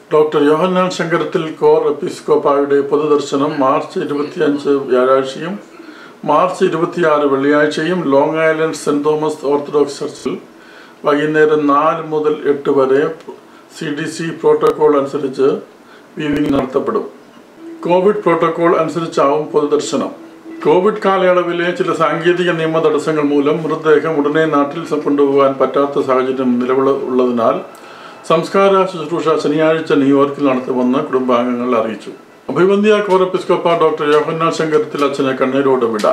doctor Yohannan Sankarathil Cor എപ്പിസ്കോപ്പായുടെ പൊതുദർശനം March ഇരുപത്തിയഞ്ച് വ്യാഴാഴ്ചയും മാർച്ച് ഇരുപത്തിയാറ് വെള്ളിയാഴ്ചയും Long Island Saint Thomas Orthodox ചർച്ചിൽ വൈകുന്നേരം നാല് മുതൽ എട്ട് വരെ സി ഡി സി പ്രോട്ടോകോൾ അനുസരിച്ച് വീവിംഗ് നടത്തപ്പെടും കോവിഡ് പ്രോട്ടോകോൾ അനുസരിച്ചാവും പൊതുദർശനം കോവിഡ് കാലയളവിലെ ചില സാങ്കേതിക നിയമ തടസ്സങ്ങൾ മൂലം മൃതദേഹം ഉടനെ നാട്ടിൽ കൊണ്ടുപോകാൻ പറ്റാത്ത സാഹചര്യം നിലവിൽ ഉള്ളതിനാൽ സംസ്കാര ശുശ്രൂഷ ശനിയാഴ്ച ന്യൂയോർക്കിൽ നടത്തുമെന്ന് കുടുംബാംഗങ്ങൾ അറിയിച്ചു അഭിവന്ധ്യ കോറപ്പിസ്കോപ്പ ഡോക്ടർ യോഹന്നാൻ ശങ്കരത്തിൽ അച്ഛനെ കണ്ണീരോട് വിട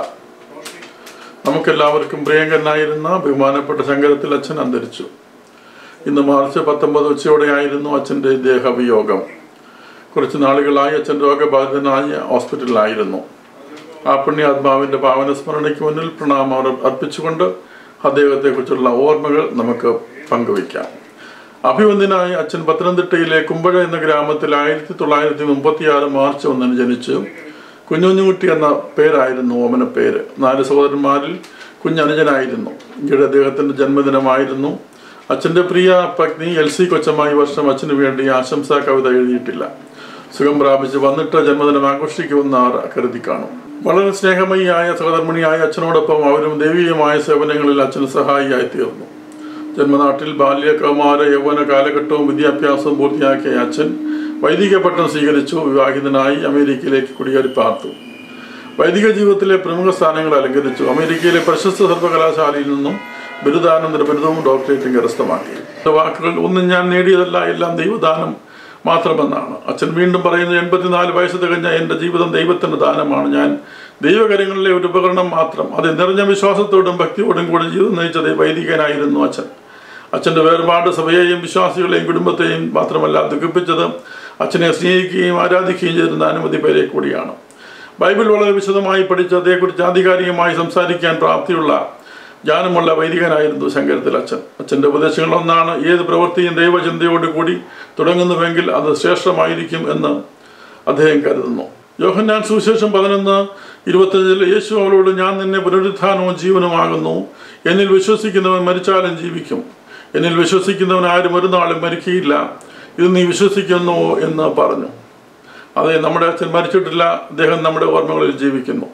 നമുക്കെല്ലാവർക്കും പ്രിയങ്കരനായിരുന്ന ബഹുമാനപ്പെട്ട ശങ്കരത്തിൽ അച്ഛൻ അന്തരിച്ചു ഇന്ന് മാർച്ച് പത്തൊമ്പത് ഉച്ചയോടെയായിരുന്നു അച്ഛൻ്റെ ദേഹവിയോഗം കുറച്ച് നാളുകളായി അച്ഛൻ രോഗബാധിതനായി ഹോസ്പിറ്റലിലായിരുന്നു ആ പുണ്യാത്മാവിൻ്റെ പാവന സ്മരണയ്ക്ക് മുന്നിൽ പ്രണാമം അർപ്പിച്ചുകൊണ്ട് അദ്ദേഹത്തെക്കുറിച്ചുള്ള ഓർമ്മകൾ നമുക്ക് പങ്കുവയ്ക്കാം അഭിവന്ദനായ അച്ഛൻ പത്തനംതിട്ടയിലെ കുമ്പഴ എന്ന ഗ്രാമത്തിൽ ആയിരത്തി തൊള്ളായിരത്തി മുപ്പത്തി ആറ് മാർച്ച് ഒന്നിന് ജനിച്ചു കുഞ്ഞുഞ്ഞുകുട്ടി എന്ന പേരായിരുന്നു ഓമന പേര് നാല് സഹോദരന്മാരിൽ കുഞ്ഞനുജനായിരുന്നു ഈയിടെ അദ്ദേഹത്തിൻ്റെ ജന്മദിനമായിരുന്നു അച്ഛൻ്റെ പ്രിയ പത്നി എൽ സി കൊച്ചമ്മ ഈ വർഷം അച്ഛന് വേണ്ടി ആശംസാ കവിത എഴുതിയിട്ടില്ല സുഖം പ്രാപിച്ച് വന്നിട്ട് ജന്മദിനം ആഘോഷിക്കുമെന്ന് ആർ കരുതി കാണും വളരെ സ്നേഹമയിയായ സഹധർമ്മിണിയായ അച്ഛനോടൊപ്പം അവരും ദൈവീയമായ സേവനങ്ങളിൽ അച്ഛന് സഹായിയായി തീർന്നു ജന്മനാട്ടിൽ ബാല്യ കൗമാര യൗവന കാലഘട്ടവും വിദ്യാഭ്യാസവും പൂർത്തിയാക്കിയ അച്ഛൻ വൈദിക പട്ടം സ്വീകരിച്ചു വിവാഹിതനായി അമേരിക്കയിലേക്ക് കുടിയേറി പാർത്തു വൈദിക ജീവിതത്തിലെ പ്രമുഖ സ്ഥാനങ്ങൾ അലങ്കരിച്ചു അമേരിക്കയിലെ പ്രശസ്ത സർവകലാശാലയിൽ നിന്നും ബിരുദാനന്തര ബിരുദവും ഡോക്ടറേറ്റും കരസ്ഥമാക്കി വാക്കുകൾ ഒന്നും ഞാൻ നേടിയതല്ല എല്ലാം ദൈവദാനം മാത്രമെന്നാണ് അച്ഛൻ വീണ്ടും പറയുന്നത് എൺപത്തിനാല് വയസ്സ് തികഞ്ഞ എൻ്റെ ജീവിതം ദൈവത്തിൻ്റെ ദാനമാണ് ഞാൻ ദൈവകരങ്ങളിലെ ഒരു ഉപകരണം മാത്രം അത് നിറഞ്ഞ വിശ്വാസത്തോടും ഭക്തിയോടും കൂടി ജീവിതം നയിച്ചത് വൈദികനായിരുന്നു അച്ഛൻ അച്ഛൻ്റെ വേർപാട് സഭയെയും വിശ്വാസികളെയും കുടുംബത്തെയും മാത്രമല്ല ദുഃഖിപ്പിച്ചത് അച്ഛനെ സ്നേഹിക്കുകയും ആരാധിക്കുകയും ചെയ്തിരുന്ന അനവധി പേരെ കൂടിയാണ് ബൈബിൾ വളരെ വിശദമായി പഠിച്ച് അതേക്കുറിച്ച് ആധികാരികമായി സംസാരിക്കാൻ പ്രാപ്തിയുള്ള ജ്ഞാനമുള്ള വൈദികനായിരുന്നു ശങ്കരത്തിൽ അച്ഛൻ അച്ഛൻ്റെ ഉപദേശങ്ങൾ ഒന്നാണ് ഏത് പ്രവൃത്തിയും ദൈവചിന്തയോട് കൂടി തുടങ്ങുന്നുവെങ്കിൽ അത് ശ്രേഷ്ഠമായിരിക്കും എന്ന് അദ്ദേഹം കരുതുന്നു യോഹന്നാൻ സുവിശേഷം പതിനൊന്ന് ഇരുപത്തഞ്ചിൽ യേശു അവളോട് ഞാൻ നിന്നെ പുനരുത്ഥാനവും ജീവനുമാകുന്നു എന്നിൽ വിശ്വസിക്കുന്നവൻ മരിച്ചാലും ജീവിക്കും എന്നിൽ വിശ്വസിക്കുന്നവൻ ആരും ഒരു നാളും മരിക്കുകയില്ല ഇത് നീ വിശ്വസിക്കുന്നുവോ എന്ന് പറഞ്ഞു അതെ നമ്മുടെ അച്ഛൻ മരിച്ചിട്ടില്ല അദ്ദേഹം നമ്മുടെ ഓർമ്മകളിൽ ജീവിക്കുന്നു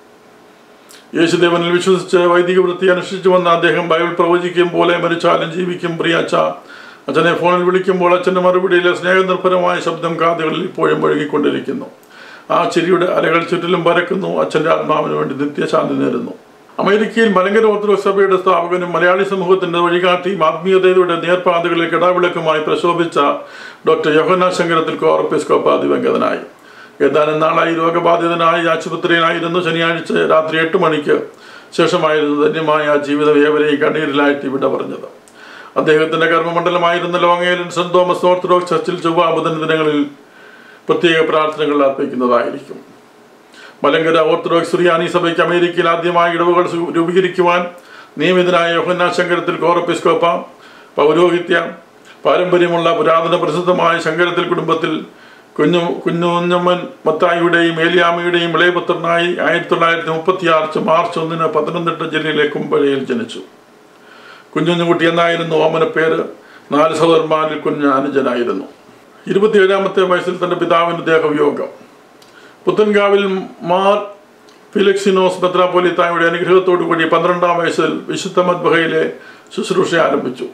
യേശുദേവനിൽ വിശ്വസിച്ച് വൈദിക വൃത്തി അനുഷ്ഠിച്ചു വന്ന അദ്ദേഹം ബൈബിൾ പ്രവചിക്കും പോലെ മരിച്ചാലും ജീവിക്കും പ്രിയ അച്ഛ അച്ഛനെ ഫോണിൽ വിളിക്കുമ്പോൾ അച്ഛൻ്റെ മറുപടിയിലെ സ്നേഹനിർഭരമായ ശബ്ദം കാതുകളിൽ ഇപ്പോഴും ഒഴുകിക്കൊണ്ടിരിക്കുന്നു ആ ചിരിയുടെ അലകൾ ചുറ്റിലും പരക്കുന്നു അച്ഛൻ്റെ ആത്മാവിന് വേണ്ടി നിത്യശാന്തി നേരുന്നു അമേരിക്കയിൽ മലങ്കര ഓർത്തഡോക്സ് സഭയുടെ സ്ഥാപകനും മലയാളി സമൂഹത്തിന്റെ വഴികാട്ടിയും ആത്മീയതയുടെ നേർപ്പാതകളിൽ കിടാവിളക്കുമായി പ്രശോഭിച്ച ഡോക്ടർ യോഹന ശങ്കരത്തിൽ കോർപ്പിസ്കോപ്പ ദിവംഗതനായി ഏതാനും നാളായി രോഗബാധിതനായി ആശുപത്രിയിലായിരുന്നു ശനിയാഴ്ച രാത്രി എട്ട് മണിക്ക് ശേഷമായിരുന്നു ധന്യമായ ജീവിതം ഏവരെയും കണ്ണീരിലായിട്ട് വിട പറഞ്ഞത് അദ്ദേഹത്തിന്റെ കർമ്മമണ്ഡലമായിരുന്ന Long Island Saint Thomas Orthodox ചർച്ചിൽ ചൊവ്വ ബുധൻ ദിനങ്ങളിൽ പ്രത്യേക പ്രാർത്ഥനകൾ അർപ്പിക്കുന്നതായിരിക്കും മലങ്കര ഓർത്തഡോക്സ് സുറിയാനി സഭയ്ക്ക് അമേരിക്കയിൽ ആദ്യമായി ഇടവുകൾ രൂപീകരിക്കുവാൻ നിയമിതനായ യോഹന്ന ശങ്കരത്തിൽ കോറപ്പിസ്കോപ്പ പൗരോഹിത്യ പാരമ്പര്യമുള്ള പുരാതന പ്രസിദ്ധമായ ശങ്കരത്തിൽ കുടുംബത്തിൽ കുഞ്ഞു കുഞ്ഞുഞ്ഞമ്മൻ മത്തായിയുടെയും ഏലിയാമയുടെയും ഇളയപുത്രനായി ആയിരത്തി തൊള്ളായിരത്തി മുപ്പത്തി ആറ് മാർച്ച് ഒന്നിന് പത്തനംതിട്ട ജില്ലയിലെ കുമ്പഴയിൽ ജനിച്ചു കുഞ്ഞുഞ്ഞുകുട്ടി എന്നായിരുന്നു ഓമന പേര് നാല് സഹോദരന്മാരിൽ കുഞ്ഞ് അനുജനായിരുന്നു ഇരുപത്തിയേഴാമത്തെ വയസ്സിൽ തന്റെ പിതാവിന്റെ ദേഹവിയോഗം പുത്തൻകാവിൽ മാർ ഫിലിക്സിനോസ് മെത്രാപോലിത്തായുടെ അനുഗ്രഹത്തോടു കൂടി പന്ത്രണ്ടാം വയസ്സിൽ വിശുദ്ധ മദ്ബഹയിലെ ശുശ്രൂഷ ആരംഭിച്ചു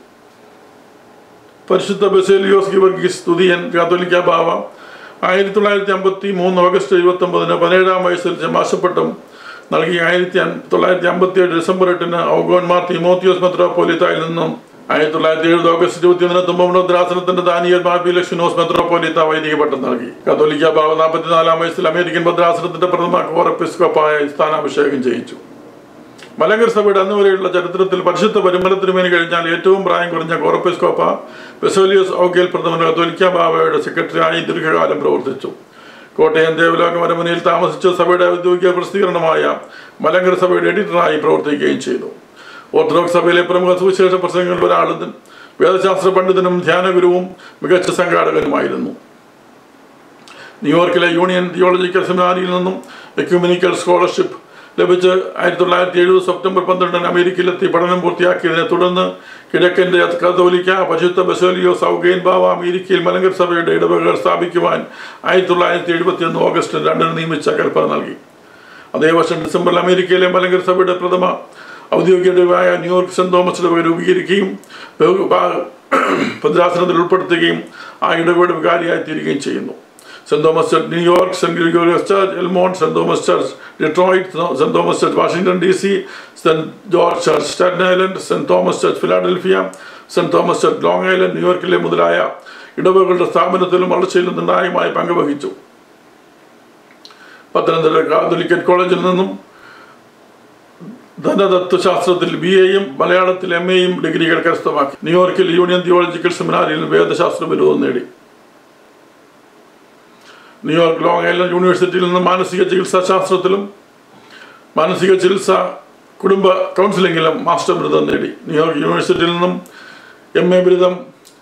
പരിശുദ്ധ ബസേലിയോസ് ഗിവർഗീസ് തുതിയൻ കാത്തോലിക്ക ബാവ ആയിരത്തി തൊള്ളായിരത്തി അമ്പത്തി മൂന്ന് ഓഗസ്റ്റ് എഴുപത്തി ഒമ്പതിന് പതിനേഴാം വയസ്സിൽ ജമാശപ്പട്ടം നൽകി ആയിരത്തി തൊള്ളായിരത്തി അമ്പത്തി ഏഴ് ഡിസംബർ എട്ടിന് ഔഗോന്മാർ തിമോത്തിയോസ് മെത്രോപോലിത്തായിൽ നിന്നും ആയിരത്തി തൊള്ളായിരത്തി എഴുപത് ഓഗസ്റ്റ് ഇരുപത്തിയൊന്നിന് തുമ്പമുദ്രാസനത്തിന്റെ ദാനിയൽ ബാബി ലക്ഷ്മിനോസ് മെത്രോപോലിത്ത വൈദിക പട്ടം നൽകി കത്തോലിക്ക ബാബ നാൽപ്പത്തിനാലാം വയസ്സിൽ അമേരിക്കൻ ഭദ്രാസനത്തിന്റെ പ്രഥമ കോറപ്പിസ്കോപ്പായ സ്ഥാനാഭിഷേകം ചെയ്യിച്ചു മലങ്കർ സഭയുടെ അന്നുവരെയുള്ള ചരിത്രത്തിൽ പരിശുദ്ധ പരിമലത്തിനുമേനി കഴിഞ്ഞാൽ ഏറ്റവും പ്രായം കുറഞ്ഞ കോറപ്പിസ്കോപ്പ ബെസോലിയസ് ഔഗേൽ പ്രഥമൻ കത്തോലിക്ക ബാബയുടെ സെക്രട്ടറിയായി ദീർഘകാലം പ്രവർത്തിച്ചു കോട്ടയം ദേവലോക മരമുനയിൽ താമസിച്ച് സഭയുടെ ഔദ്യോഗിക പ്രസിദ്ധീകരണമായ മലങ്കര സഭയുടെ എഡിറ്ററായി പ്രവർത്തിക്കുകയും ചെയ്തു ഓർത്തഡോക്സ് സഭയിലെ പ്രമുഖ സുവിശേഷ പ്രസംഗങ്ങളിൽ ഒരാൾ വേദശാസ്ത്ര പണ്ഡിതനും ധ്യാനഗുരുവും മികച്ച സംഘാടകനുമായിരുന്നു ന്യൂയോർക്കിലെ യൂണിയൻ തിയോളജിക്കൽ സെമിനാരിയിൽ നിന്നും എക്യൂമിനിക്കൽ സ്കോളർഷിപ്പ് ലഭിച്ച് ആയിരത്തി തൊള്ളായിരത്തി എഴുപത് സെപ്റ്റംബർ പന്ത്രണ്ടിന് അമേരിക്കയിലെത്തി പഠനം പൂർത്തിയാക്കിയതിനെ തുടർന്ന് കിഴക്കൻ്റെ കത്തോലിക്ക പരിശുദ്ധ ബസോലിയോ സൗഗൈൻ ബാവ അമേരിക്കയിൽ മലങ്കർ സഭയുടെ ഇടവകകൾ സ്ഥാപിക്കുവാൻ ആയിരത്തി തൊള്ളായിരത്തി എഴുപത്തി ഒന്ന് ഓഗസ്റ്റ് രണ്ടിന് നിയമിച്ച കൽപ്പന നൽകി അതേ വർഷം ഡിസംബറിൽ അമേരിക്കയിലെ മലങ്കർ സഭയുടെ പ്രഥമ ഔദ്യോഗിക ഇടവകയായ ന്യൂയോർക്ക് സെന്റ് തോമസ് ഇടവക രൂപീകരിക്കുകയും ബഹു- ഭാ- ഭദ്രാസനത്തിൽ ഉൾപ്പെടുത്തുകയും ആ ഇടവകയുടെ വികാരിയായി തീരുകയും ചെയ്യുന്നു Saint Thomas church New York Saint Gregorios church Elmont Saint Thomas church Detroit Saint Thomas church Washington D C Saint George church Staten Island Saint Thomas church Philadelphia Saint Thomas church Long Island ന്യൂയോർക്കിലെ മുതലായ ഇടവകളുടെ സ്ഥാപനത്തിലും വളർച്ചയിലും നിർണായകമായ പങ്കുവഹിച്ചു Pathanamthitta Catholicate കോളേജിൽ നിന്നും ധനതത്വശാസ്ത്രത്തിൽ B എയും മലയാളത്തിൽ M എയും ഡിഗ്രികൾ കരസ്ഥമാക്കി ന്യൂയോർക്കിൽ യൂണിയൻ തിയോളജിക്കൽ സെമിനാരിയിൽ വേദശാസ്ത്ര ബിരുദം നേടി ന്യൂയോർക്ക് ലോങ് ഐലൻഡ് യൂണിവേഴ്സിറ്റിയിൽ നിന്ന് മാനസിക ചികിത്സാ ശാസ്ത്രത്തിലും മാനസിക ചികിത്സ കുടുംബ കൗൺസിലിംഗിലും മാസ്റ്റർ ബിരുദം നേടി ന്യൂയോർക്ക് യൂണിവേഴ്സിറ്റിയിൽ നിന്നും എം എ ബിരുദം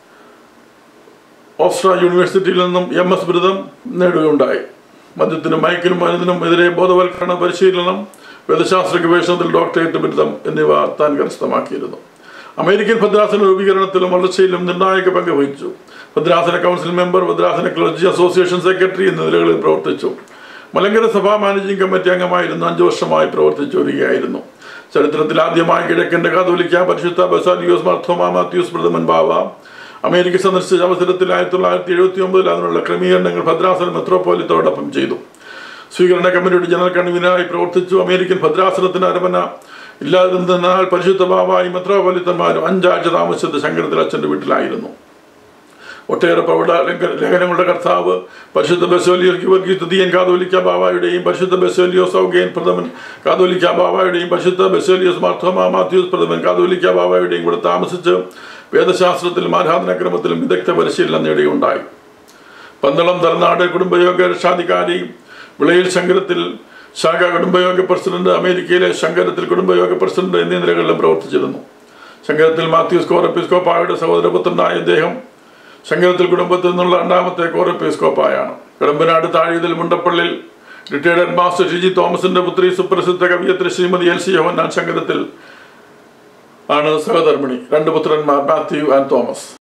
ഓസ്ട്ര യൂണിവേഴ്സിറ്റിയിൽ നിന്നും എം എസ് ബിരുദം നേടുകയുണ്ടായി മദ്യത്തിനും മയക്കിനും മരുന്നിനും എതിരെ ബോധവൽക്കരണ പരിശീലനം വേദശാസ്ത്ര ഗവേഷണത്തിൽ ഡോക്ടറേറ്റ് ബിരുദം എന്നിവ താൻ കരസ്ഥമാക്കിയിരുന്നു അമേരിക്കൻ ഭദ്രാസന രൂപീകരണത്തിലും വളർച്ചയിലും നിർണായക പങ്ക് വഹിച്ചു ഭദ്രാസന കൗൺസിൽ മെമ്പർ ഭദ്രാസന ക്ലർജി അസോസിയേഷൻ സെക്രട്ടറി എന്ന നിലകളിൽ പ്രവർത്തിച്ചു മലങ്കര സഭാ മാനേജിംഗ് കമ്മിറ്റി അംഗമായിരുന്നു അഞ്ചു വർഷമായി പ്രവർത്തിച്ചു വരികയായിരുന്നു ചരിത്രത്തിൽ ആദ്യമായി കിഴക്കൻ്റെ കാതോലിക്ക പരിശുദ്ധ ബസാലിയോസ് മാർത്തോമാ മാത്യൂസ് പ്രഥമൻ ബാവ അമേരിക്ക സന്ദർശിച്ച അവസരത്തിൽ ആയിരത്തി തൊള്ളായിരത്തി എഴുപത്തി ഒമ്പതിൽ അതിനുള്ള ക്രമീകരണങ്ങൾ ഭദ്രാസന മെത്രോപോലിത്തോടൊപ്പം ചെയ്തു സ്വീകരണ കമ്മിറ്റിയുടെ ജനറൽ കൺവീനറായി പ്രവർത്തിച്ചു അമേരിക്കൻ ഭദ്രാസനത്തിന് അരമന ഇല്ലാതിരുന്നതിനാൽ പരിശുദ്ധ ബാബായും മെത്രോപൊലിത്തന്മാരും അഞ്ചാഴ്ച താമസിച്ചത് ശങ്കരത്തിൽ അച്ഛൻ്റെ വീട്ടിലായിരുന്നു ഒട്ടേറെ പ്രൗഢ ലംഘ- ലേഖനങ്ങളുടെ കർത്താവ് പരിശുദ്ധ ബസോലിയോ ഗീവർഗീതുതിയൻ കാതോലിക്ക ബാബായുടെയും പരിശുദ്ധ ബസോലിയോ സൗഗേൻ പ്രഥമൻ കാതോലിക്ക ബാബായുടെയും പരിശുദ്ധ ബസോലിയോസ് മാർത്തോമ മാത്യൂസ് പ്രഥമൻ കാതോലിക്ക ബാബായുടെയും കൂടെ താമസിച്ച് വേദശാസ്ത്രത്തിലും ആരാധനാക്രമത്തിലും വിദഗ്ധ പരിശീലനം നേടുകയുണ്ടായി പന്തളം തലനാട് കുടുംബയോഗ രക്ഷാധികാരി വിളയിൽ ശങ്കരത്തിൽ ശാഖ കുടുംബയോഗ പ്രസിഡന്റ് അമേരിക്കയിലെ ശങ്കരത്തിൽ കുടുംബയോഗ പ്രസിഡന്റ് എന്നീ നിലകളിലും പ്രവർത്തിച്ചിരുന്നു ശങ്കരത്തിൽ മാത്യൂസ് കോറപ്പിസ്കോപ്പായുടെ സഹോദരപുത്രനായ ഇദ്ദേഹം ശങ്കരത്തിൽ കുടുംബത്തിൽ നിന്നുള്ള രണ്ടാമത്തെ കോറപ്പിസ്കോപ്പായാണ് കിടമ്പനാട് താഴെതിൽ മുണ്ടപ്പള്ളിൽ റിട്ടയർഡ് മാസ്റ്റർ ഷിജി തോമസിന്റെ പുത്രി സുപ്രസിദ്ധ കവിയത്രി ശ്രീമതി എൽ സി യോഹന്നാൻ ശങ്കരത്തിൽ ആണ് സഹധർമ്മിണി രണ്ട് പുത്രന്മാർ മാത്യു ആൻഡ് തോമസ്